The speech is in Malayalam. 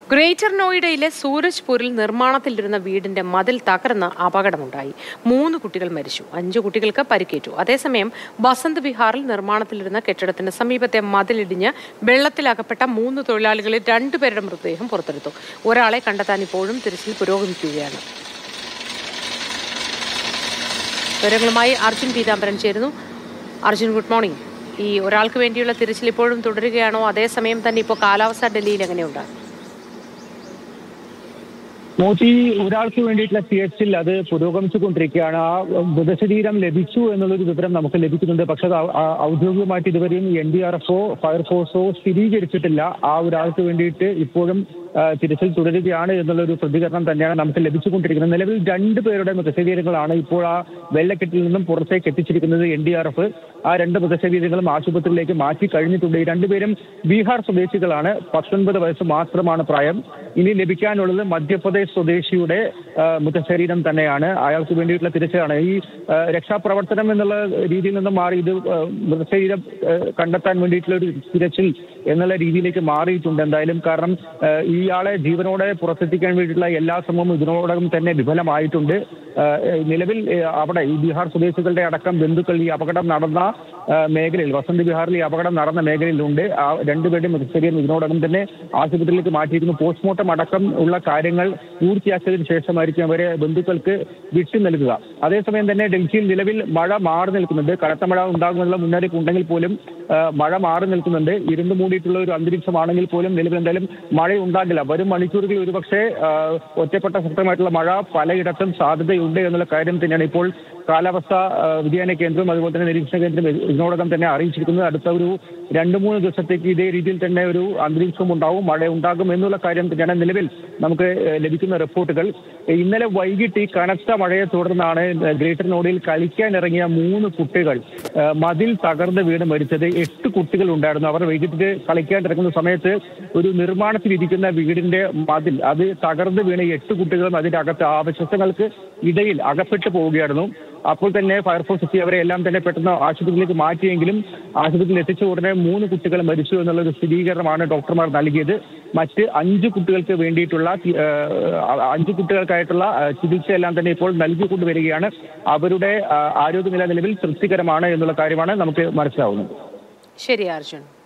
ഗ്രേറ്റർ നോയിഡയിലെ സൂരജ്പൂരിൽ നിർമ്മാണത്തിലിരുന്ന വീടിന്റെ മതിൽ തകർന്ന് അപകടമുണ്ടായി മൂന്ന് കുട്ടികൾ മരിച്ചു അഞ്ചു കുട്ടികൾക്ക് പരിക്കേറ്റു അതേസമയം ബസന്ത് വിഹാറിൽ നിർമ്മാണത്തിലിരുന്ന കെട്ടിടത്തിന് സമീപത്തെ മതിലിടിഞ്ഞ് വെള്ളത്തിലകപ്പെട്ട മൂന്ന് തൊഴിലാളികളിൽ രണ്ടുപേരുടെ മൃതദേഹം പുറത്തെടുത്തു ഒരാളെ കണ്ടെത്താൻ ഇപ്പോഴും തിരച്ചിൽ പുരോഗമിക്കുകയാണ് വിവരങ്ങളുമായി അർജുൻ പീതാംബരൻ ചേരുന്നു അർജുൻ ഗുഡ് മോർണിംഗ് ഈ ഒരാൾക്ക് വേണ്ടിയുള്ള തിരച്ചിൽ ഇപ്പോഴും തുടരുകയാണോ അതേസമയം തന്നെ ഇപ്പോൾ കാലാവസ്ഥ ഡൽഹിയിൽ എങ്ങനെയുണ്ട് മോത്തി ഒരാൾക്ക് വേണ്ടിയിട്ടുള്ള തിരച്ചിൽ അത് പുരോഗമിച്ചുകൊണ്ടിരിക്കുകയാണ് ആ മൃതശരീരം ലഭിച്ചു എന്നുള്ളൊരു വിവരം നമുക്ക് ലഭിക്കുന്നുണ്ട് പക്ഷെ അത് ഔ- ആ- ഔദ്യോഗികമായിട്ട് ഇതുവരെയും എൻ ഡി ആർ എഫോ ഫയർഫോഴ്സോ സ്ഥിരീകരിച്ചിട്ടില്ല ആ ഒരാൾക്ക് വേണ്ടിയിട്ട് ഇപ്പോഴും ആ, തിരച്ചിൽ തുടരുകയാണ് എന്നുള്ളൊരു പ്രതികരണം തന്നെയാണ് നമുക്ക് ലഭിച്ചുകൊണ്ടിരിക്കുന്നത് നിലവിൽ രണ്ട് പേരുടെ മൃതശരീരങ്ങളാണ് ഇപ്പോൾ ആ വെള്ളക്കെട്ടിൽ നിന്നും പുറത്തേക്ക് എത്തിച്ചിരിക്കുന്നത് എൻ ഡി ആർ എഫ് ആ രണ്ട് മൃതശരീരങ്ങളും ആശുപത്രിയിലേക്ക് മാറ്റി കഴിഞ്ഞിട്ടുണ്ട് ഈ രണ്ടുപേരും ബീഹാർ സ്വദേശികളാണ് പത്തൊൻപത് വയസ്സ് മാത്രമാണ് പ്രായം ഇനി ലഭിക്കാനുള്ളത് മധ്യപ്രദേശ് സ്വദേശിയുടെ ആ, മൃതശരീരം തന്നെയാണ് അയാൾക്ക് വേണ്ടിയിട്ടുള്ള തിരച്ചിലാണ് ഈ ആ, രക്ഷാപ്രവർത്തനം എന്നുള്ള രീതിയിൽ നിന്നും മാറി ഇത് ആ, മൃതശരീരം ആ, കണ്ടെത്താൻ വേണ്ടിയിട്ടുള്ള ഒരു തിരച്ചിൽ എന്നുള്ള രീതിയിലേക്ക് മാറിയിട്ടുണ്ട് എന്തായാലും കാരണം ആ, ഇയാളെ ജീവനോടെ പുറത്തെത്തിക്കാൻ വേണ്ടിയിട്ടുള്ള എല്ലാ ശ്രമവും ഇതിനോടകം തന്നെ വിഫലമായിട്ടുണ്ട് ആ, നിലവിൽ ആ, അവിടെ ഈ ബീഹാർ സ്വദേശികളുടെ അടക്കം ബന്ധുക്കൾ ഈ അപകടം നടന്ന ആ, മേഖലയിൽ വസന്ത് ബിഹാറിൽ ഈ അപകടം നടന്ന മേഖലയിലുണ്ട് ആ രണ്ടുപേരുടെയും മൃതശരീരം ഇതിനോടകം തന്നെ ആശുപത്രിയിലേക്ക് മാറ്റിയിരിക്കുന്നു പോസ്റ്റ്മോർട്ടം അടക്കം ഉള്ള കാര്യങ്ങൾ പൂർത്തിയാക്കിയതിനു ശേഷമായിരിക്കും അവരെ ബന്ധുക്കൾക്ക് വിട്ടു നൽകുക അതേസമയം തന്നെ ഡൽഹിയിൽ നിലവിൽ മഴ മാറി നിൽക്കുന്നുണ്ട് കനത്ത മഴ ഉണ്ടാകുമെന്നുള്ള മുന്നറിയിപ്പ് ഉണ്ടെങ്കിൽ പോലും ആ, മഴ മാറി നിൽക്കുന്നുണ്ട് ഇരുണ്ടു മൂടിയിട്ടുള്ള ഒരു അന്തരീക്ഷമാണെങ്കിൽ പോലും നിലവിൽ എന്തായാലും മഴ ഉണ്ടാകില്ല വരും മണിക്കൂറുകളിൽ ഒരുപക്ഷെ ആ, ഒറ്റപ്പെട്ട ശക്തമായിട്ടുള്ള മഴ പലയിടത്തും സാധ്യതയുണ്ട് എന്നുള്ള കാര്യം തന്നെയാണ് ഇപ്പോൾ കാലാവസ്ഥ ആ, വ്യതിയാന കേന്ദ്രവും അതുപോലെ തന്നെ നിരീക്ഷണ കേന്ദ്രം ഇതിനോടകം തന്നെ അറിയിച്ചിരിക്കുന്നത് അടുത്ത ഒരു രണ്ട് മൂന്ന് ദിവസത്തേക്ക് ഇതേ രീതിയിൽ തന്നെ ഒരു അന്തരീക്ഷം ഉണ്ടാവും മഴ ഉണ്ടാകും എന്നുള്ള കാര്യം തന്നെയാണ് നിലവിൽ നമുക്ക് ഏ, ലഭിക്കുന്ന റിപ്പോർട്ടുകൾ ഇന്നലെ വൈകിട്ട് ഈ കനത്ത മഴയെ തുടർന്നാണ് ഗ്രേറ്റർ നോഡിൽ കളിക്കാൻ ഇറങ്ങിയ മൂന്ന് കുട്ടികൾ ഏ, മതിൽ തകർന്ന് വീണ് മരിച്ചത് എട്ട് കുട്ടികൾ ഉണ്ടായിരുന്നു അവർ വൈകിട്ട് കളിക്കാൻ ഇറങ്ങുന്ന സമയത്ത് ഒരു നിർമ്മാണത്തിലിരിക്കുന്ന വീടിന്റെ മതിൽ അത് തകർന്ന് വീണ് എട്ട് കുട്ടികളും അതിന്റെ അകത്ത് ആവശ്യങ്ങൾക്ക് ഇടയിൽ അകപ്പെട്ടു പോവുകയായിരുന്നു അപ്പോൾ തന്നെ ഫയർഫോഴ്സ് എത്തി അവരെ എല്ലാം തന്നെ പെട്ടെന്ന് ആശുപത്രിയിലേക്ക് മാറ്റിയെങ്കിലും ആശുപത്രിയിൽ എത്തിച്ച ഉടനെ മൂന്ന് കുട്ടികൾ മരിച്ചു എന്നുള്ള ഒരു സ്ഥിരീകരണമാണ് ഡോക്ടർമാർ നൽകിയത് മറ്റ് അഞ്ച് കുട്ടികൾക്ക് വേണ്ടിയിട്ടുള്ള ഏഹ്, അഞ്ച് കുട്ടികൾക്കായിട്ടുള്ള ഏഹ്, ചികിത്സയെല്ലാം തന്നെ ഇപ്പോൾ നൽകിക്കൊണ്ട് വരികയാണ് അവരുടെ ആ, ആരോഗ്യനില നിലവിൽ തൃപ്തികരമാണ് എന്നുള്ള കാര്യമാണ് നമുക്ക് മനസ്സിലാവുന്നത് ശരി അർജുൻ